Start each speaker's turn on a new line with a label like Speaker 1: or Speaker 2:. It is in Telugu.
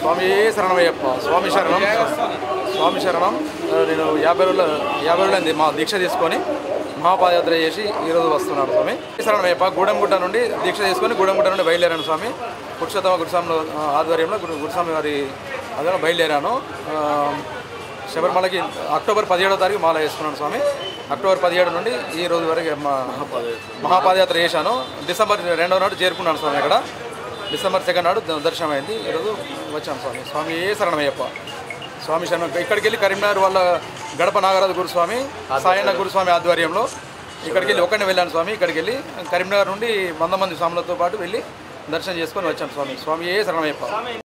Speaker 1: స్వామి శరణమయ్యప్ప స్వామి శరణం స్వామి శరణం ఆ, నేను యాభై రోజుల యాభై రోజులైంది మా దీక్ష తీసుకొని మహాపాదయాత్ర చేసి ఈరోజు వస్తున్నాను స్వామి శరణమయ్యప్ప గూడెంగుట్ట నుండి దీక్ష తీసుకొని గూడెంగుట్ట నుండి బయలుదేరాను స్వామి పురుషోత్తమ గురుస్వామి ఆధ్వర్యంలో గురు గురుస్వామి వారి ఆధ్వర్యంలో బయలుదేరాను ఆ, శబరిమలకి అక్టోబర్ పదిహేడో తారీఖు మాల వేసుకున్నాను స్వామి అక్టోబర్ పదిహేడు నుండి ఈ రోజు వరకు మా మహాపాదయాత్ర చేశాను డిసెంబర్ రెండో నాడు చేరుకున్నాను స్వామి అక్కడ డిసెంబర్ సెకండ్ నాడు ద- దర్శనం అయింది ఈరోజు వచ్చాను స్వామి స్వామి ఏ శరణమయ్యప్ప స్వామి శరణం ఇక్కడికి వెళ్ళి కరీంనగర్ వాళ్ళ గడప నాగరాజు గురుస్వామి సాయన్న గురుస్వామి ఆధ్వర్యంలో ఇక్కడికి వెళ్ళి ఒక్కడిని వెళ్ళాను స్వామి ఇక్కడికి వెళ్ళి కరీంనగర్ నుండి వంద మంది స్వాములతో పాటు వెళ్ళి దర్శనం చేసుకొని వచ్చాను స్వామి స్వామి ఏ శరణమయ్యప్ప